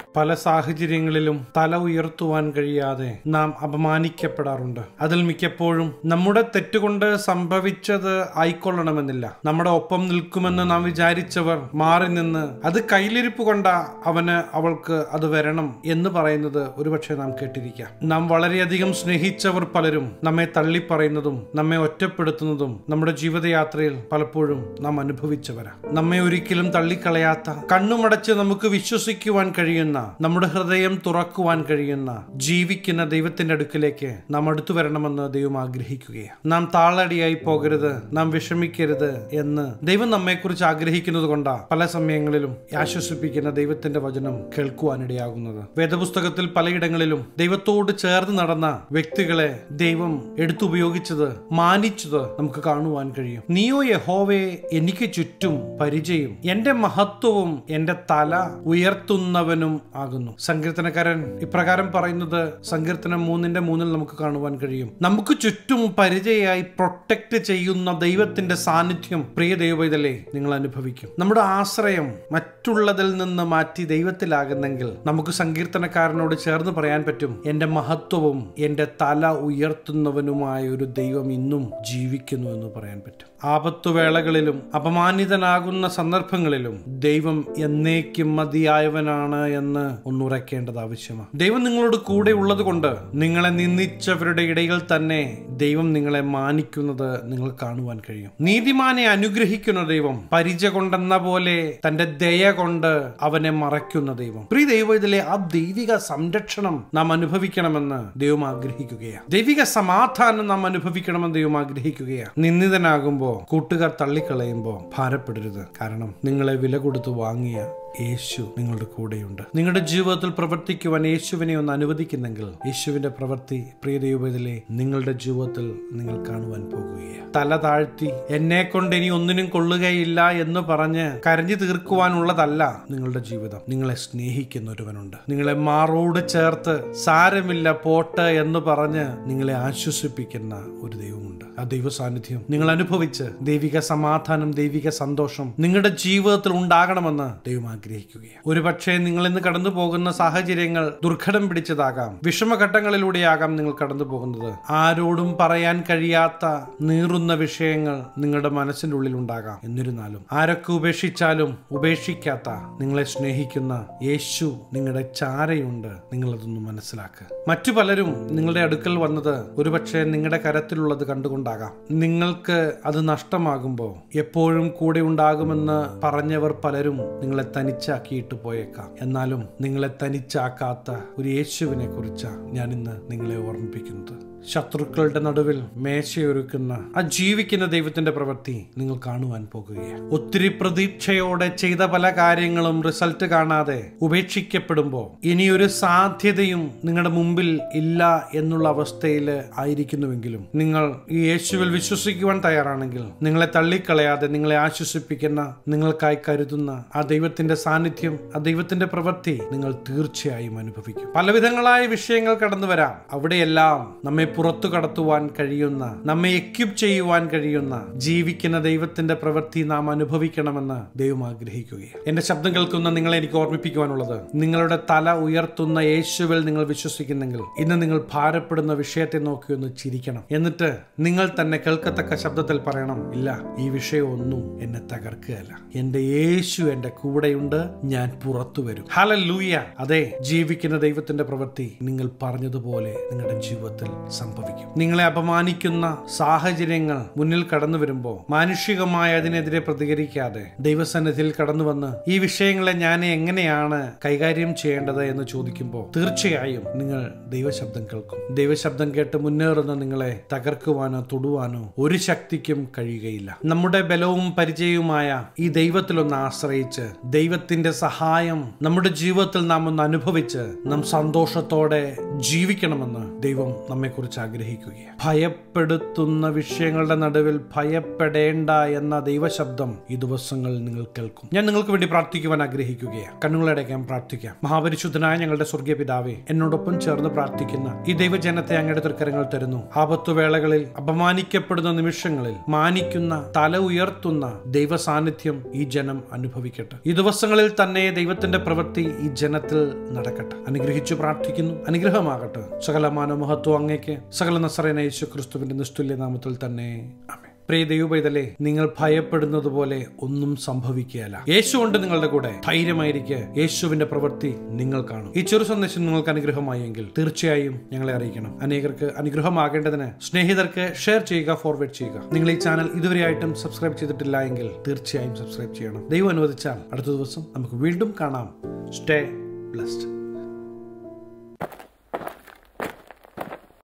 പല സാഹചര്യങ്ങളിലും തല ഉയർത്തുവാൻ കഴിയാതെ നാം അപമാനിക്കപ്പെടാറുണ്ട് അതിൽ മിക്കപ്പോഴും നമ്മുടെ തെറ്റുകൊണ്ട് സംഭവിച്ചത് ആയിക്കൊള്ളണമെന്നില്ല നമ്മുടെ ഒപ്പം നിൽക്കുമെന്ന് നാം വിചാരിച്ചവർ മാറി നിന്ന് അത് കയ്യിലിരിപ്പ് കൊണ്ട അവന് അവൾക്ക് അത് വരണം എന്ന് പറയുന്നത് ഒരുപക്ഷെ നാം കേട്ടിരിക്കാം നാം വളരെയധികം സ്നേഹിച്ചവർ പലരും നമ്മെ തള്ളിപ്പറയുന്നതും നമ്മെ ഒറ്റപ്പെടുത്തുന്നതും നമ്മുടെ ജീവിതയാത്രയിൽ പലപ്പോഴും നാം അനുഭവിച്ചവരാ നമ്മെ ഒരിക്കലും തള്ളിക്കളയാത്ത കണ്ണുമടച്ച് നമുക്ക് വിശ്വസിക്കുവാൻ കഴിയുന്ന നമ്മുടെ ഹൃദയം തുറക്കുവാൻ കഴിയുന്ന ജീവിക്കുന്ന ദൈവത്തിന്റെ അടുക്കിലേക്ക് നാം അടുത്തു വരണമെന്ന് ദൈവം ആഗ്രഹിക്കുകയാണ് നാം താളടിയായി പോകരുത് നാം വിഷമിക്കരുത് എന്ന് ദൈവം നമ്മെക്കുറിച്ച് ആഗ്രഹിക്കുന്നത് കൊണ്ടാ പല സമയങ്ങളിലും ആശ്വസിപ്പിക്കുന്ന ദൈവത്തിന്റെ വചനം കേൾക്കുവാനിടയാകുന്നത് വേദപുസ്തകത്തിൽ പലയിടങ്ങളിലും ദൈവത്തോട് ചേർന്ന് നടന്ന വ്യക്തികളെ ദൈവം എടുത്തുപയോഗിച്ചത് മാനിച്ചത് നമുക്ക് കാണുവാൻ കഴിയും നീയോ യഹോവേ എനിക്ക് ചുറ്റും പരിചയം എന്റെ മഹത്വവും എന്റെ തല ഉയർത്തുന്നവനും ആകുന്നു സങ്കീർത്തനക്കാരൻ ഇപ്രകാരം പറയുന്നത് സങ്കീർത്തനം മൂന്നിന്റെ മൂന്നിൽ നമുക്ക് കാണുവാൻ കഴിയും നമുക്ക് ചുറ്റും പരിചയമായി പ്രൊട്ടക്ട് ചെയ്യുന്ന ദൈവത്തിന്റെ സാന്നിധ്യം പ്രിയ ദൈവതലേ നിങ്ങൾ അനുഭവിക്കും നമ്മുടെ ആശ്രയം മറ്റുള്ളതിൽ നിന്ന് മാറ്റി ദൈവത്തിലാകുന്നെങ്കിൽ നമുക്ക് സങ്കീർത്തനക്കാരനോട് ചേർന്ന് പറയാൻ പറ്റും എന്റെ മഹത്വവും എന്റെ തല ഉയർത്തുന്നവനുമായ ഒരു ദൈവം ഇന്നും ജീവിക്കുന്നു എന്ന് പറയാൻ പറ്റും ആപത്തുവേളകളിലും അപമാനിതനാകുന്ന സന്ദർഭങ്ങളിലും ദൈവം എന്നേക്കും മതിയായവനാണ് എന്ന് ഒന്നുറയ്ക്കേണ്ടത് ആവശ്യമാണ് ദൈവം നിങ്ങളോട് കൂടെ ഉള്ളത് കൊണ്ട് നിങ്ങളെ നിന്ദിച്ചവരുടെ ഇടയിൽ തന്നെ ദൈവം നിങ്ങളെ മാനിക്കുന്നത് നിങ്ങൾ കാണുവാൻ കഴിയും നീതിമാനെ അനുഗ്രഹിക്കുന്ന ദൈവം പരിച കൊണ്ടെന്ന പോലെ തന്റെ ദയ കൊണ്ട് അവനെ മറയ്ക്കുന്ന ദൈവം പ്രിയ ദൈവം ഇതിലെ ആ ദൈവിക സംരക്ഷണം നാം അനുഭവിക്കണമെന്ന് ദൈവം ആഗ്രഹിക്കുകയാണ് ദൈവിക സമാധാനം നാം അനുഭവിക്കണമെന്ന് ദൈവം ആഗ്രഹിക്കുകയാണ് നിന്ദിതനാകുമ്പോൾ കൂട്ടുകാർ തള്ളിക്കളയുമ്പോൾ ഭാരപ്പെടരുത് കാരണം നിങ്ങളെ വില കൊടുത്ത് വാങ്ങിയ യേശു നിങ്ങളുടെ കൂടെയുണ്ട് നിങ്ങളുടെ ജീവിതത്തിൽ പ്രവർത്തിക്കുവാൻ യേശുവിനെ ഒന്ന് അനുവദിക്കുന്നെങ്കിൽ യേശുവിന്റെ പ്രവൃത്തി പ്രിയ ദൈവത്തിലെ നിങ്ങളുടെ ജീവിതത്തിൽ നിങ്ങൾ കാണുവാൻ പോകുകയാണ് തല താഴ്ത്തി എന്നെ കൊണ്ട് ഇനി ഒന്നിനും കൊള്ളുകയില്ല എന്ന് പറഞ്ഞ് കരഞ്ഞു തീർക്കുവാനുള്ളതല്ല നിങ്ങളുടെ ജീവിതം നിങ്ങളെ സ്നേഹിക്കുന്ന ഒരുവനുണ്ട് നിങ്ങളെ മാറോട് ചേർത്ത് സാരമില്ല പോട്ട് എന്ന് പറഞ്ഞ് നിങ്ങളെ ആശ്വസിപ്പിക്കുന്ന ഒരു ദൈവമുണ്ട് ആ ദൈവ സാന്നിധ്യം നിങ്ങൾ അനുഭവിച്ച് ദൈവിക സമാധാനം ദൈവിക സന്തോഷം നിങ്ങളുടെ ജീവിതത്തിൽ ഉണ്ടാകണമെന്ന് ദൈവം ആഗ്രഹിക്കുകയാണ് ഒരുപക്ഷെ നിങ്ങൾ ഇന്ന് കടന്നു പോകുന്ന സാഹചര്യങ്ങൾ ദുർഘടം പിടിച്ചതാകാം വിഷമഘട്ടങ്ങളിലൂടെയാകാം നിങ്ങൾ കടന്നു പോകുന്നത് ആരോടും പറയാൻ കഴിയാത്ത നീറുന്ന വിഷയങ്ങൾ നിങ്ങളുടെ മനസ്സിന്റെ ഉള്ളിൽ ഉണ്ടാകാം എന്നിരുന്നാലും ആരൊക്കെ ഉപേക്ഷിച്ചാലും ഉപേക്ഷിക്കാത്ത നിങ്ങളെ സ്നേഹിക്കുന്ന യേശു നിങ്ങളുടെ ചാരയുണ്ട് നിങ്ങളതൊന്ന് മനസ്സിലാക്കുക മറ്റു പലരും നിങ്ങളുടെ അടുക്കൽ വന്നത് ഒരുപക്ഷെ നിങ്ങളുടെ കരത്തിലുള്ളത് കണ്ടുകൊണ്ടാകാം നിങ്ങൾക്ക് അത് നഷ്ടമാകുമ്പോൾ എപ്പോഴും കൂടെ ഉണ്ടാകുമെന്ന് പറഞ്ഞവർ പലരും നിങ്ങളെ തനിച്ചാക്കിയിട്ട് പോയേക്കാം എന്നാലും നിങ്ങളെ തനിച്ചാക്കാത്ത ഒരു യേശുവിനെ കുറിച്ചാണ് ഞാൻ ഇന്ന് നിങ്ങളെ ഓർമ്മിപ്പിക്കുന്നത് ശത്രുക്കളുടെ നടുവിൽ മേശയൊരുക്കുന്ന ആ ജീവിക്കുന്ന ദൈവത്തിന്റെ പ്രവൃത്തി നിങ്ങൾ കാണുവാൻ പോകുകയാണ് ഒത്തിരി പ്രതീക്ഷയോടെ ചെയ്ത പല കാര്യങ്ങളും റിസൾട്ട് കാണാതെ ഉപേക്ഷിക്കപ്പെടുമ്പോൾ ഇനിയൊരു സാധ്യതയും നിങ്ങളുടെ മുമ്പിൽ ഇല്ല എന്നുള്ള അവസ്ഥയിൽ ആയിരിക്കുന്നുവെങ്കിലും നിങ്ങൾ ഈ യേശുവിൽ വിശ്വസിക്കുവാൻ തയ്യാറാണെങ്കിൽ നിങ്ങളെ തള്ളിക്കളയാതെ നിങ്ങളെ ആശ്വസിപ്പിക്കുന്ന നിങ്ങൾക്കായി കരുതുന്ന ആ ദൈവത്തിന്റെ സാന്നിധ്യം ആ ദൈവത്തിന്റെ പ്രവൃത്തി നിങ്ങൾ തീർച്ചയായും അനുഭവിക്കും പലവിധങ്ങളായ വിഷയങ്ങൾ കടന്നു വരാം അവിടെയെല്ലാം നമ്മെ പുറത്തു കടത്തുവാൻ കഴിയുന്ന നമ്മെ എക്യുപ് ചെയ്യുവാൻ കഴിയുന്ന ജീവിക്കുന്ന ദൈവത്തിന്റെ പ്രവൃത്തി നാം അനുഭവിക്കണമെന്ന് ദൈവം ആഗ്രഹിക്കുകയാണ് എന്റെ ശബ്ദം കേൾക്കുന്ന നിങ്ങളെ എനിക്ക് ഓർമ്മിപ്പിക്കുവാനുള്ളത് നിങ്ങളുടെ തല ഉയർത്തുന്ന യേശുവിൽ നിങ്ങൾ വിശ്വസിക്കുന്നെങ്കിൽ ഇന്ന് നിങ്ങൾ ഭാരപ്പെടുന്ന വിഷയത്തെ നോക്കി ഒന്ന് ചിരിക്കണം എന്നിട്ട് നിങ്ങൾ തന്നെ കേൾക്കത്തക്ക ശബ്ദത്തിൽ പറയണം ഇല്ല ഈ വിഷയമൊന്നും എന്നെ തകർക്കുകയല്ല എന്റെ യേശു എന്റെ കൂടെയുണ്ട് ഞാൻ പുറത്തു വരും ഹലൂയ അതെ ജീവിക്കുന്ന ദൈവത്തിന്റെ പ്രവൃത്തി നിങ്ങൾ പറഞ്ഞതുപോലെ നിങ്ങളുടെ ജീവിതത്തിൽ സംഭവിക്കും നിങ്ങളെ അപമാനിക്കുന്ന സാഹചര്യങ്ങൾ മുന്നിൽ കടന്നു വരുമ്പോൾ മാനുഷികമായ അതിനെതിരെ പ്രതികരിക്കാതെ ദൈവസന്നിധിയിൽ കടന്നു വന്ന് ഈ വിഷയങ്ങളെ ഞാൻ എങ്ങനെയാണ് കൈകാര്യം ചെയ്യേണ്ടത് എന്ന് ചോദിക്കുമ്പോൾ തീർച്ചയായും നിങ്ങൾ ദൈവശബ്ദം കേൾക്കും ദൈവശബ്ദം കേട്ട് മുന്നേറുന്ന നിങ്ങളെ തകർക്കുവാനോ തൊടുവാനോ ഒരു ശക്തിക്കും കഴിയുകയില്ല നമ്മുടെ ബലവും പരിചയവുമായ ഈ ദൈവത്തിലൊന്ന് ആശ്രയിച്ച് ദൈവത്തിന്റെ സഹായം നമ്മുടെ ജീവിതത്തിൽ നാം ഒന്ന് അനുഭവിച്ച് നാം സന്തോഷത്തോടെ ജീവിക്കണമെന്ന് ദൈവം നമ്മെക്കുറിച്ച് കുറിച്ച് ആഗ്രഹിക്കുകയാണ് ഭയപ്പെടുത്തുന്ന വിഷയങ്ങളുടെ നടുവിൽ ഭയപ്പെടേണ്ട എന്ന ദൈവശബ്ദം ഈ ദിവസങ്ങളിൽ നിങ്ങൾ കേൾക്കും ഞാൻ നിങ്ങൾക്ക് വേണ്ടി പ്രാർത്ഥിക്കുവാൻ ആഗ്രഹിക്കുകയാണ് കണ്ണുകളടയ്ക്കാൻ പ്രാർത്ഥിക്കാം മഹാപരിശുദ്ധനായ ഞങ്ങളുടെ സ്വർഗീയ പിതാവേ എന്നോടൊപ്പം ചേർന്ന് പ്രാർത്ഥിക്കുന്ന ഈ ദൈവജനത്തെ അങ്ങയുടെ തൃക്കരങ്ങൾ തരുന്നു ആപത്തുവേളകളിൽ അപമാനിക്കപ്പെടുന്ന നിമിഷങ്ങളിൽ മാനിക്കുന്ന തല ഉയർത്തുന്ന ദൈവ സാന്നിധ്യം ഈ ജനം അനുഭവിക്കട്ടെ ഈ ദിവസങ്ങളിൽ തന്നെ ദൈവത്തിന്റെ പ്രവൃത്തി ഈ ജനത്തിൽ നടക്കട്ടെ അനുഗ്രഹിച്ചു പ്രാർത്ഥിക്കുന്നു അനുഗ്രഹമാകട്ടെ സകല മാനമഹത്വം അങ്ങേക്ക് സകല നസറേന യേശു ക്രിസ്തുവിന്റെ നിസ്തുല്യ നാമത്തിൽ തന്നെ ആമേൻ പ്രിയ ദൈവപൈതലെ നിങ്ങൾ ഭയപ്പെടുന്നത് പോലെ ഒന്നും സംഭവിക്കുകയല്ല യേശു കൊണ്ട് നിങ്ങളുടെ കൂടെ ധൈര്യമായിരിക്കെ യേശുവിന്റെ പ്രവൃത്തി നിങ്ങൾ കാണും ഈ ചെറു സന്ദേശം നിങ്ങൾക്ക് അനുഗ്രഹമായെങ്കിൽ തീർച്ചയായും ഞങ്ങളെ അറിയിക്കണം അനേകർക്ക് അനുഗ്രഹമാകേണ്ടതിന് സ്നേഹിതർക്ക് ഷെയർ ചെയ്യുക ഫോർവേഡ് ചെയ്യുക നിങ്ങൾ ഈ ചാനൽ ഇതുവരെയായിട്ടും സബ്സ്ക്രൈബ് ചെയ്തിട്ടില്ല എങ്കിൽ തീർച്ചയായും സബ്സ്ക്രൈബ് ചെയ്യണം ദൈവം അനുവദിച്ചാൽ അടുത്ത ദിവസം നമുക്ക് വീണ്ടും കാണാം സ്റ്റേ ബ്ലസ്ഡ്